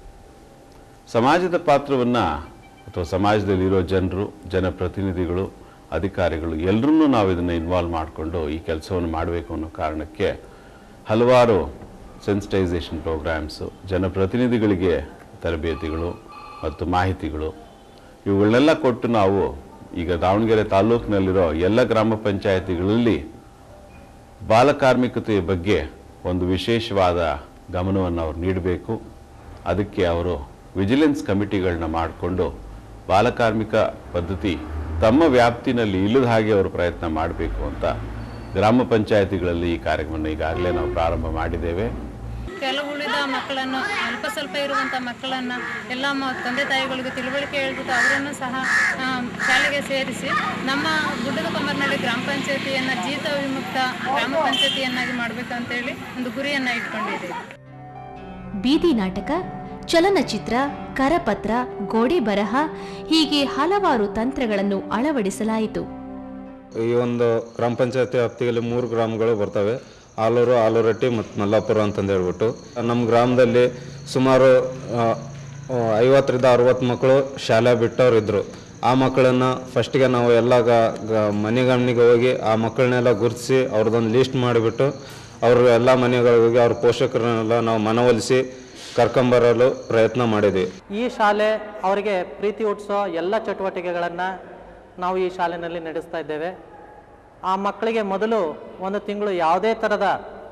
ಸಮಾಜದ ಪಾತ್ರವನ್ನು ಅಥವಾ ಸಮಾಜದಲ್ಲಿರೋ ಜನರು ಜನಪ್ರತಿನಿಧಿಗಳು ಅಧಿಕಾರಿಗಳು ಎಲ್ಲರನ್ನೂ ನಾವು ಇದನ್ನು ಇನ್ವಾಲ್ವ್ ಮಾಡಿಕೊಂಡು ಈ ಕೆಲಸವನ್ನು ಮಾಡಬೇಕು ಅನ್ನೋ ಕಾರಣಕ್ಕೆ ಹಲವಾರು ಸೆನ್ಸಿಟೈಸೇಷನ್ ಪ್ರೋಗ್ರಾಮ್ಸು ಜನಪ್ರತಿನಿಧಿಗಳಿಗೆ ತರಬೇತಿಗಳು ಮತ್ತು ಮಾಹಿತಿಗಳು ಇವುಗಳನ್ನೆಲ್ಲ ಕೊಟ್ಟು ನಾವು ಈಗ ದಾವಣಗೆರೆ ತಾಲೂಕಿನಲ್ಲಿರೋ ಎಲ್ಲ ಗ್ರಾಮ ಪಂಚಾಯತಿಗಳಲ್ಲಿ ಬಾಲಕಾರ್ಮಿಕತೆಯ ಬಗ್ಗೆ ಒಂದು ವಿಶೇಷವಾದ ಗಮನವನ್ನು ಅವರು ನೀಡಬೇಕು ಅದಕ್ಕೆ ಅವರು ವಿಜಿಲೆನ್ಸ್ ಕಮಿಟಿಗಳನ್ನ ಮಾಡಿಕೊಂಡು ಬಾಲಕಾರ್ಮಿಕ ಪದ್ಧತಿ ತಮ್ಮ ವ್ಯಾಪ್ತಿನಲ್ಲಿ ಇಲ್ಲದ ಹಾಗೆ ಅವರು ಪ್ರಯತ್ನ ಮಾಡಬೇಕು ಅಂತ ಗ್ರಾಮ ಪಂಚಾಯತಿಗಳಲ್ಲಿ ಈ ಕಾರ್ಯಕ್ರಮವನ್ನು ಈಗಾಗಲೇ ನಾವು ಪ್ರಾರಂಭ ಮಾಡಿದ್ದೇವೆ ಕೆಲವು ಉಳಿದ ಮಕ್ಕಳನ್ನು ಅಲ್ಪ ಸ್ವಲ್ಪ ಇರುವಂಥ ಮಕ್ಕಳನ್ನು ಎಲ್ಲ ಮ ತಂದೆ ತಾಯಿಗಳಿಗೆ ತಿಳುವಳಿಕೆ ಹೇಳ್ಬಿಟ್ಟು ಅವರನ್ನು ಸಹ ಆ, ಶಾಲೆಗೆ ಸೇರಿಸಿ ನಮ್ಮ ಗುಡ್ಡದ ಕೊಮ್ಮರ್ನಳ್ಳಿ ಗ್ರಾಮ ಪಂಚಾಯತಿಯನ್ನು ಜೀತ ವಿಮುಕ್ತ ಗ್ರಾಮ ಪಂಚಾಯತಿಯನ್ನಾಗಿ ಮಾಡಬೇಕು ಅಂತೇಳಿ ಒಂದು ಗುರಿಯನ್ನು ಇಟ್ಕೊಂಡಿದ್ದೀವಿ ಬೀದಿ ನಾಟಕ ಚಲನಚಿತ್ರ ಕರಪತ್ರ ಗೋಡೆ ಬರಹ ಹೀಗೆ ಹಲವಾರು ತಂತ್ರಗಳನ್ನು ಅಳವಡಿಸಲಾಯಿತು ಈ ಒಂದು ಗ್ರಾಮ ಪಂಚಾಯತಿ ವ್ಯಾಪ್ತಿಯಲ್ಲಿ ಮೂರು ಗ್ರಾಮಗಳು ಬರ್ತವೆ ಆಲೂರು ಆಲೂರಟ್ಟಿ ಮತ್ತು ಮಲ್ಲಾಪುರ ಅಂತಂದು ಹೇಳ್ಬಿಟ್ಟು ನಮ್ಮ ಗ್ರಾಮದಲ್ಲಿ ಸುಮಾರು ಆ, ಆ, ಐವತ್ತರಿಂದ ಅರವತ್ತು ಮಕ್ಕಳು ಶಾಲೆ ಬಿಟ್ಟವ್ರು ಇದ್ದರು ಆ ಮಕ್ಕಳನ್ನು ಫಸ್ಟಿಗೆ ನಾವು ಎಲ್ಲ ಗ ಗ- ಮನೆಗೆ ಮನೆಗೆ ಹೋಗಿ ಆ ಮಕ್ಕಳನ್ನೆಲ್ಲ ಗುರುತಿಸಿ ಅವ್ರದ್ದೊಂದು ಲಿಸ್ಟ್ ಮಾಡಿಬಿಟ್ಟು ಅವರು ಎಲ್ಲ ಮನೆಗಳಿಗೆ ಹೋಗಿ ಅವ್ರ ಪೋಷಕರನ್ನೆಲ್ಲ ನಾವು ಮನವೊಲಿಸಿ ಕರ್ಕೊಂಬರಲು ಪ್ರಯತ್ನ ಮಾಡಿದ್ವಿ ಈ ಶಾಲೆ ಅವರಿಗೆ ಪ್ರೀತಿ ಹುಟ್ಟಿಸೋ ಎಲ್ಲ ಚಟುವಟಿಕೆಗಳನ್ನು ನಾವು ಈ ಶಾಲೆಯಲ್ಲಿ ನಡೆಸ್ತಾ ಇದ್ದೇವೆ ಆ ಮಕ್ಕಳಿಗೆ ಮೊದಲು ಒಂದು ತಿಂಗಳು ಯಾವುದೇ ಥರದ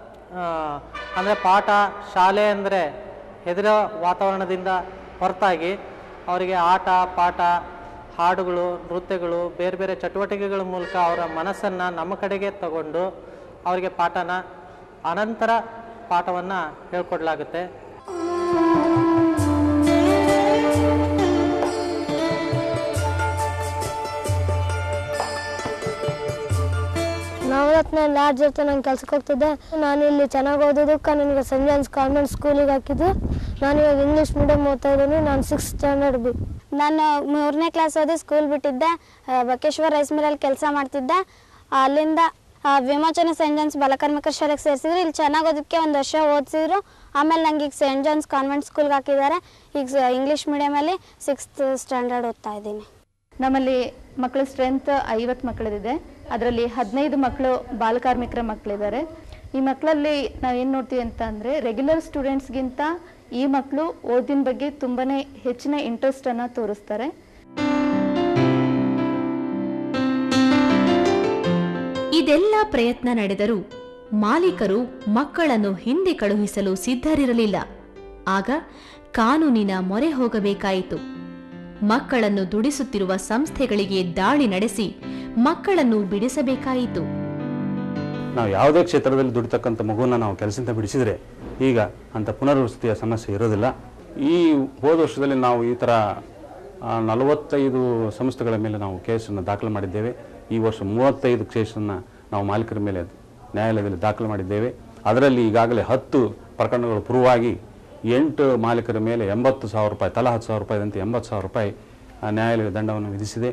ಅಂದರೆ ಪಾಠ ಶಾಲೆ ಅಂದರೆ ಹೆದರೋ ವಾತಾವರಣದಿಂದ ಹೊರತಾಗಿ ಅವರಿಗೆ ಆಟ ಪಾಠ ಹಾಡುಗಳು ನೃತ್ಯಗಳು ಬೇರೆ ಬೇರೆ ಚಟುವಟಿಕೆಗಳ ಮೂಲಕ ಅವರ ಮನಸ್ಸನ್ನು ನಮ್ಮ ಕಡೆಗೆ ತಗೊಂಡು ಅವರಿಗೆ ಪಾಠನ ಅನಂತರ ಪಾಠವನ್ನು ಹೇಳ್ಕೊಡ್ಲಾಗುತ್ತೆ ನವರತ್ನ ಲಾಡ್ ಜೊತೆ ನಾನು ಕೆಲ್ಸಕ್ಕೆ ಹೋಗ್ತಿದ್ದೆ ನಾನು ಇಲ್ಲಿ ಚೆನ್ನಾಗಿ ಓದೋದಕ್ಕೆ ನನಗೆ ಸೆಂಟ್ ಜಾನ್ಸ್ ಕಾನ್ವೆಂಟ್ ಸ್ಕೂಲಿಗೆ ಹಾಕಿದ್ದು ನಾನು ಇವಾಗ ಇಂಗ್ಲೀಷ್ ಮೀಡಿಯಮ್ ಓದ್ತಾ ಇದ್ದೀನಿ ನಾನು ಸಿಕ್ಸ್ ಸ್ಟ್ಯಾಂಡರ್ಡ್ ಬಿ ನಾನು ಮೂರನೇ ಕ್ಲಾಸ್ ಓದಿ ಸ್ಕೂಲ್ ಬಿಟ್ಟಿದ್ದೆ ಆ, ಬಕೇಶ್ವರ ರೈಸ್ ಮಿಲಲ್ಲಿ ಕೆಲಸ ಮಾಡ್ತಿದ್ದೆ ಅಲ್ಲಿಂದ ಆ, ವಿಮೋಚನೆ ಸೆಂಟ್ ಜಾನ್ಸ್ ಬಾಲಕಾರ್ಮಿಕರ ಶಾಲೆಗೆ ಸೇರಿಸಿದ್ರು ಇಲ್ಲಿ ಚೆನ್ನಾಗಿ ಓದೋದಕ್ಕೆ ಒಂದು ವರ್ಷ ಓದಿಸಿದ್ರು ಆಮೇಲೆ ನಂಗೆ ಈಗ ಸೆಂಟ್ ಜಾನ್ಸ್ ಕಾನ್ವೆಂಟ್ ಸ್ಕೂಲ್ಗೆ ಹಾಕಿದ್ದಾರೆ ಈಗ ಸ- ಇಂಗ್ಲೀಷ್ ಮೀಡಿಯಮಲ್ಲಿ ಸಿಕ್ಸ್ತ್ ಸ್ಟ್ಯಾಂಡರ್ಡ್ ಓದ್ತಾ ಇದ್ದೀನಿ ನಮ್ಮಲ್ಲಿ ಮಕ್ಕಳ ಸ್ಟ್ರೆಂತ್ ಐವತ್ತು ಮಕ್ಕಳಿದೆ ಅದರಲ್ಲಿ ಹದಿನೈದು ಮಕ್ಕಳು ಬಾಲಕಾರ್ಮಿಕರ ಮಕ್ಕಳಿದ್ದಾರೆ ಈ ಮಕ್ಕಳಲ್ಲಿ ನಾವು ಏನು ನೋಡ್ತೀವಿ ಅಂತ ಅಂದರೆ ರೆಗ್ಯುಲರ್ ಸ್ಟೂಡೆಂಟ್ಸ್ಗಿಂತ ಈ ಮಕ್ಕಳು ಓದಿನ ಬಗ್ಗೆ ತುಂಬಾ ಹೆಚ್ಚಿನ ಇಂಟ್ರೆಸ್ಟನ್ನು ತೋರಿಸ್ತಾರೆ ಇದೆಲ್ಲ ಪ್ರಯತ್ನ ನಡೆದರೂ ಮಾಲೀಕರು ಮಕ್ಕಳನ್ನು ಹಿಂದೆ ಕಳುಹಿಸಲು ಸಿದ್ಧರಿರಲಿಲ್ಲ ಆಗ ಕಾನೂನಿನ ಮೊರೆ ಹೋಗಬೇಕಾಯಿತು ಮಕ್ಕಳನ್ನು ದುಡಿಸುತ್ತಿರುವ ಸಂಸ್ಥೆಗಳಿಗೆ ದಾಳಿ ನಡೆಸಿ ಮಕ್ಕಳನ್ನು ಬಿಡಿಸಬೇಕಾಯಿತು ನಾವು ಯಾವುದೇ ಕ್ಷೇತ್ರದಲ್ಲಿ ದುಡಿತಕ್ಕಂಥ ಮಗುವನ್ನ ನಾವು ಕೆಲಸದಿಂದ ಬಿಡಿಸಿದರೆ ಈಗ ಅಂಥ ಪುನರ್ವಸತಿಯ ಸಮಸ್ಯೆ ಇರೋದಿಲ್ಲ ಈ ಹೋದ ವರ್ಷದಲ್ಲಿ ನಾವು ಈ ಥರ ಆ, ನಲವತ್ತೈದು ಸಂಸ್ಥೆಗಳ ಮೇಲೆ ನಾವು ಕೇಸನ್ನು ದಾಖಲು ಮಾಡಿದ್ದೇವೆ ಈ ವರ್ಷ ಮೂವತ್ತೈದು ಕೇಸನ್ನು ನಾವು ಮಾಲೀಕರ ಮೇಲೆ ನ್ಯಾಯಾಲಯದಲ್ಲಿ ದಾಖಲು ಮಾಡಿದ್ದೇವೆ ಅದರಲ್ಲಿ ಈಗಾಗಲೇ ಹತ್ತು ಪ್ರಕರಣಗಳು ಪ್ರೂವ್ ಆಗಿ ಎಂಟು ಮಾಲೀಕರ ಮೇಲೆ ಎಂಬತ್ತು ಸಾವಿರ ರೂಪಾಯಿ ತಲಾ ಹತ್ತು ಸಾವಿರ ರೂಪಾಯಿದಂತೆ ಎಂಬತ್ತು ಸಾವಿರ ರೂಪಾಯಿ ಆ, ನ್ಯಾಯಾಲಯ ದಂಡವನ್ನು ವಿಧಿಸಿದೆ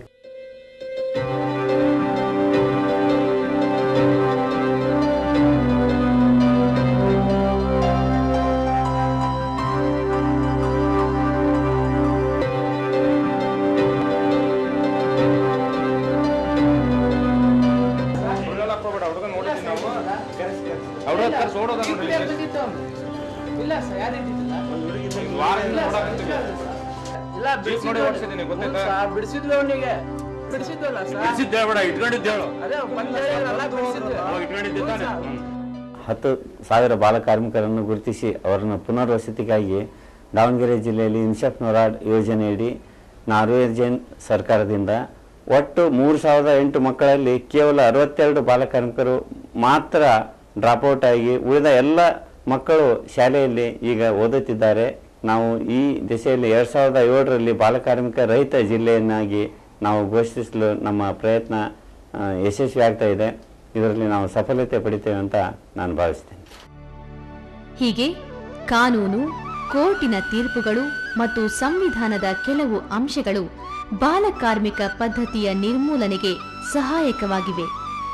ಬಿಡಿಸಿದ್ವಿ ಅವನಿಗೆ ಬಿಡಿಸಿದ್ವಲ್ಲ ಬಿಡಿಸಿದ್ದೆ ಬೇಡ ಇಟ್ಕೊಂಡಿದ್ದೆ ಹೇಳು ಅದೇ ಬಂದೇಳಲ್ಲ ಬಿಡಿಸಿದ್ವಿ ಇಟ್ಕೊಂಡಿದ್ದೆ ತಾನೆ ಹ್ಮ್. ಹತ್ತು ಸಾವಿರ ಬಾಲಕಾರ್ಮಿಕರನ್ನು ಗುರುತಿಸಿ ಅವರನ್ನು ಪುನರ್ವಸತಿಗಾಗಿ ದಾವಣಗೆರೆ ಜಿಲ್ಲೆಯಲ್ಲಿ ಇನ್ಶಾಫ್ ನೊರಾಡ್ ಯೋಜನೆಯಡಿ ನಾರ್ವೇಜಿಯನ್ ಸರ್ಕಾರದಿಂದ ಒಟ್ಟು ಮೂರು ಸಾವಿರದ ಎಂಟು ಮಕ್ಕಳಲ್ಲಿ ಕೇವಲ ಅರವತ್ತೆರಡು ಬಾಲಕಾರ್ಮಿಕರು ಮಾತ್ರ ಡ್ರಾಪ್ಔಟ್ ಆಗಿ ಉಳಿದ ಎಲ್ಲ ಮಕ್ಕಳು ಶಾಲೆಯಲ್ಲಿ ಈಗ ಓದುತ್ತಿದ್ದಾರೆ ನಾವು ಈ ದಿಸೆಯಲ್ಲಿ ಎರಡು ಸಾವಿರದ ಏಳರಲ್ಲಿ ಬಾಲಕಾರ್ಮಿಕ ರಹಿತ ಜಿಲ್ಲೆಯನ್ನಾಗಿ ನಾವು ಘೋಷಿಸಲು ನಮ್ಮ ಪ್ರಯತ್ನ ಆ, ಯಶಸ್ವಿ ಆಗ್ತಾ ಇದೆ ಇದರಲ್ಲಿ ನಾವು ಸಫಲತೆ ಪಡಿತೇವೆ ಅಂತ ನಾನು ಭಾವಿಸ್ತೇನೆ ಹೀಗೆ ಕಾನೂನು ಕೋರ್ಟಿನ ತೀರ್ಪುಗಳು ಮತ್ತು ಸಂವಿಧಾನದ ಕೆಲವು ಅಂಶಗಳು ಬಾಲಕಾರ್ಮಿಕ ಪದ್ಧತಿಯ ನಿರ್ಮೂಲನೆಗೆ ಸಹಾಯಕವಾಗಿವೆ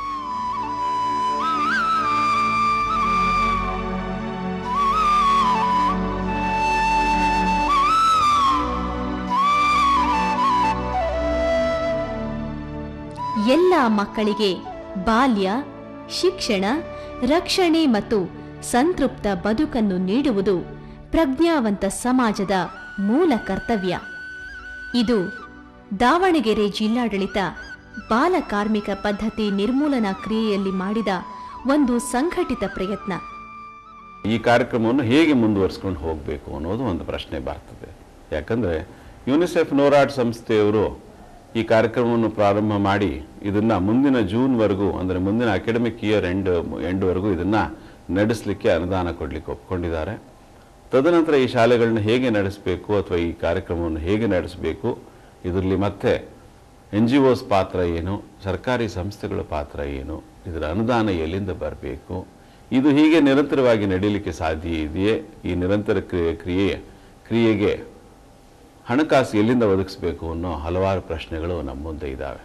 ಎಲ್ಲ ಮಕ್ಕಳಿಗೆ ಬಾಲ್ಯ ಶಿಕ್ಷಣ ರಕ್ಷಣೆ ಮತ್ತು ಸಂತೃಪ್ತ ಬದುಕನ್ನು ನೀಡುವುದು ಪ್ರಜ್ಞಾವಂತ ಸಮಾಜದ ಮೂಲ ಕರ್ತವ್ಯ ಇದು ದಾವಣಗೆರೆ ಜಿಲ್ಲಾಡಳಿತ ಬಾಲಕಾರ್ಮಿಕ ಪದ್ಧತಿ ನಿರ್ಮೂಲನಾ ಕ್ರಿಯೆಯಲ್ಲಿ ಮಾಡಿದ ಒಂದು ಸಂಘಟಿತ ಪ್ರಯತ್ನ ಈ ಕಾರ್ಯಕ್ರಮವನ್ನು ಹೇಗೆ ಮುಂದುವರಿಸ್ಕೊಂಡು ಹೋಗಬೇಕು ಅನ್ನೋದು ಒಂದು ಪ್ರಶ್ನೆ ಬರ್ತದೆ ಯಾಕಂದರೆ ಯುನಿಸೆಫ್ ನೋರಾಡ್ ಸಂಸ್ಥೆಯವರು ಈ ಕಾರ್ಯಕ್ರಮವನ್ನು ಪ್ರಾರಂಭ ಮಾಡಿ ಇದನ್ನು ಮುಂದಿನ ಜೂನ್ವರೆಗೂ ಅಂದರೆ ಮುಂದಿನ ಅಕಾಡೆಮಿಕ್ ಇಯರ್ ಎಂಡ್ ಎಂಡ್ವರೆಗೂ ಇದನ್ನು ನಡೆಸಲಿಕ್ಕೆ ಅನುದಾನ ಕೊಡಲಿಕ್ಕೆ ಒಪ್ಕೊಂಡಿದ್ದಾರೆ ತದನಂತರ ಈ ಶಾಲೆಗಳನ್ನ ಹೇಗೆ ನಡೆಸಬೇಕು ಅಥವಾ ಈ ಕಾರ್ಯಕ್ರಮವನ್ನು ಹೇಗೆ ನಡೆಸಬೇಕು ಇದರಲ್ಲಿ ಮತ್ತೆ ಎನ್ ಜಿ ಒಸ್ ಪಾತ್ರ ಏನು ಸರ್ಕಾರಿ ಸಂಸ್ಥೆಗಳ ಪಾತ್ರ ಏನು ಇದರ ಅನುದಾನ ಎಲ್ಲಿಂದ ಬರಬೇಕು ಇದು ಹೀಗೆ ನಿರಂತರವಾಗಿ ನಡೀಲಿಕ್ಕೆ ಸಾಧ್ಯ ಇದೆಯೇ ಈ ನಿರಂತರ ಕ್ರಿಯೆ ಕ್ರಿಯೆ ಕ್ರಿಯೆಗೆ ಹಣಕಾಸು ಎಲ್ಲಿಂದ ಒದಗಿಸಬೇಕು ಅನ್ನೋ ಹಲವಾರು ಪ್ರಶ್ನೆಗಳು ನಮ್ಮ ಮುಂದೆ ಇದ್ದಾವೆ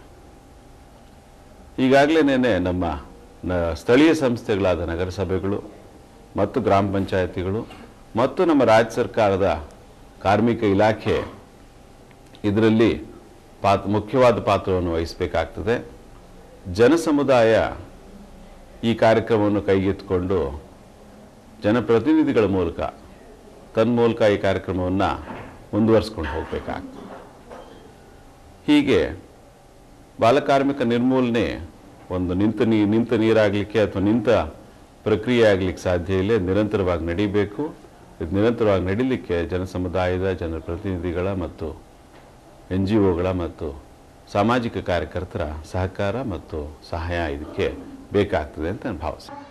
ಈಗಾಗಲೇ ನಮ್ಮ ನ- ಸ್ಥಳೀಯ ಸಂಸ್ಥೆಗಳಾದ ನಗರಸಭೆಗಳು ಮತ್ತು ಗ್ರಾಮ ಪಂಚಾಯತಿಗಳು ಮತ್ತು ನಮ್ಮ ರಾಜ್ಯ ಸರ್ಕಾರದ ಕಾರ್ಮಿಕ ಇಲಾಖೆ ಇದರಲ್ಲಿ ಪಾತ್ ಮುಖ್ಯವಾದ ಪಾತ್ರವನ್ನು ವಹಿಸಬೇಕಾಗ್ತದೆ ಜನಸಮುದಾಯ ಈ ಕಾರ್ಯಕ್ರಮವನ್ನು ಕೈಗೆತ್ತಿಕೊಂಡು ಜನಪ್ರತಿನಿಧಿಗಳ ಮೂಲಕ ತನ್ಮೂಲಕ ಈ ಕಾರ್ಯಕ್ರಮವನ್ನು ಮುಂದುವರಿಸ್ಕೊಂಡು ಹೋಗಬೇಕಾಗ್ತದೆ ಹೀಗೆ ಬಾಲಕಾರ್ಮಿಕ ನಿರ್ಮೂಲನೆ ಒಂದು ನಿಂತ ನೀ ನಿಂತ ನೀರಾಗಲಿಕ್ಕೆ ಅಥವಾ ನಿಂತ ಪ್ರಕ್ರಿಯೆ ಆಗಲಿಕ್ಕೆ ಸಾಧ್ಯ ಇಲ್ಲ ನಿರಂತರವಾಗಿ ನಡೀಬೇಕು ಇದು ನಿರಂತರವಾಗಿ ನಡೀಲಿಕ್ಕೆ ಜನಸಮುದಾಯದ ಜನಪ್ರತಿನಿಧಿಗಳ ಮತ್ತು ಎನ್ ಜಿ ಒಗಳ ಮತ್ತು ಸಾಮಾಜಿಕ ಕಾರ್ಯಕರ್ತರ ಸಹಕಾರ ಮತ್ತು ಸಹಾಯ ಇದಕ್ಕೆ ಬೇಕಾಗ್ತದೆ ಅಂತ ನಾನು ಭಾವಿಸ್ತೇನೆ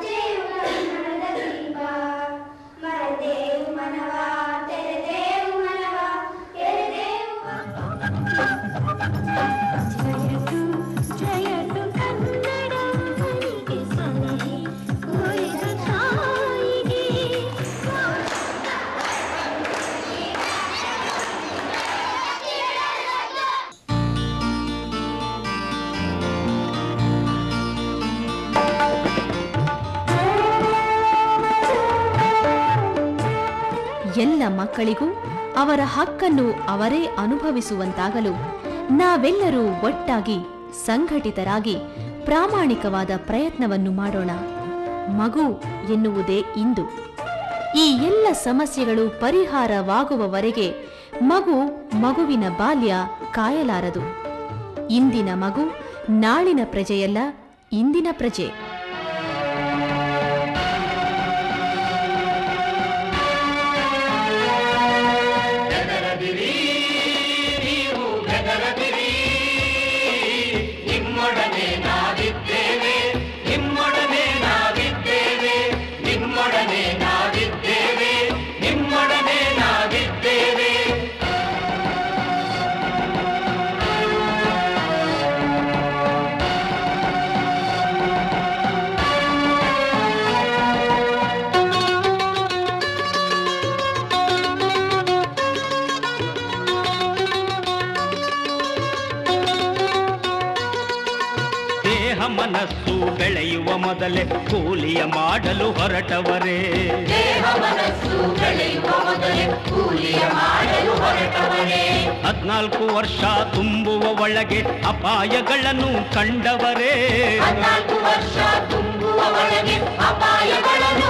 ಎಲ್ಲ ಮಕ್ಕಳಿಗೂ ಅವರ ಹಕ್ಕನ್ನು ಅವರೇ ಅನುಭವಿಸುವಂತಾಗಲು ನಾವೆಲ್ಲರೂ ಒಟ್ಟಾಗಿ ಸಂಘಟಿತರಾಗಿ ಪ್ರಾಮಾಣಿಕವಾದ ಪ್ರಯತ್ನವನ್ನು ಮಾಡೋಣ ಮಗು ಎನ್ನುವುದೇ ಇಂದು ಈ ಎಲ್ಲ ಸಮಸ್ಯೆಗಳು ಪರಿಹಾರವಾಗುವವರೆಗೆ ಮಗು ಮಗುವಿನ ಬಾಲ್ಯ ಕಾಯಲಾರದು ಇಂದಿನ ಮಗು ನಾಳಿನ ಪ್ರಜೆಯಲ್ಲ ಇಂದಿನ ಪ್ರಜೆ ಬೆದರದಿರಿ ನೀವು ಬೆದರದಿರಿ ನಿಮ್ಮೊಡನೆ ನಾವಿದ್ದೇವೆ ನಿಮ್ಮೊಡನೆ ನಾವಿದ್ದೇವೆ ನಿಮ್ಮೊಡನೆ ನಾವಿದ್ದೇವೆ ನಿಮ್ಮೊಡನೆ ನಾವಿದ್ದೇವೆ ಮನಸ್ಸು ಬೆಳೆಯುವ ಮೊದಲೇ ಕೂಲಿಯ ಮಾಡಲು ಹೊರಟವರೇ ದೇಹ ಮನಸ್ಸು ಬೆಳೆಯುವ ಮೊದಲೇ ಕೂಲಿಯ ಮಾಡಲು ಹೊರಟವರೇ ಹದ್ನಾಲ್ಕು ವರ್ಷ ತುಂಬುವ ಒಳಗೆ ಅಪಾಯಗಳನ್ನು ಕಂಡವರೇ ಹದ್ನಾಲ್ಕು ವರ್ಷ ತುಂಬುವ ಒಳಗೆ ಅಪಾಯಗಳನ್ನು